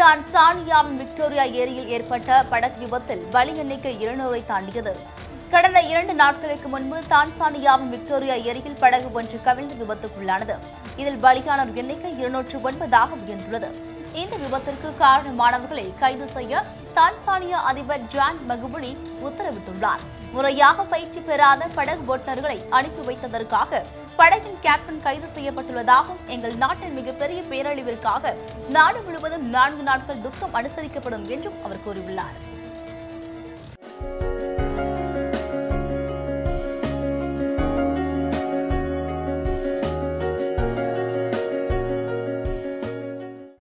தான்சானியாவின் Victoria ஏரியில் ஏற்பட்ட படகு விபத்தில் பலி எண்ணிக்கை இருநூறை தாண்டியது கடந்த இரண்டு நாட்களுக்கு முன்பு தான்சானியாவின் விக்டோரியா ஏரியில் படகு ஒன்று கவிழ்ந்து விபத்துக்குள்ளானது இதில் பலியானோர் எண்ணிக்கை இருநூற்று ஒன்பதாக உயர்ந்துள்ளது இந்த விபத்திற்கு காரணமானவர்களை கைது செய்ய தான்சானியா அதிபர் ஜான் மகுபுலி உத்தரவிட்டுள்ளார் முறையாக பயிற்சி பெறாத படகு ஓட்டுநர்களை அனுப்பி வைத்ததற்காக படகின் கேப்டன் கைது செய்யப்பட்டுள்ளதாகவும் எங்கள் நாட்டின் மிகப்பெரிய பேரழிவிற்காக நாடு முழுவதும் நான்கு நாட்கள் துக்கம் அனுசரிக்கப்படும் என்றும் அவர் கூறியுள்ளார்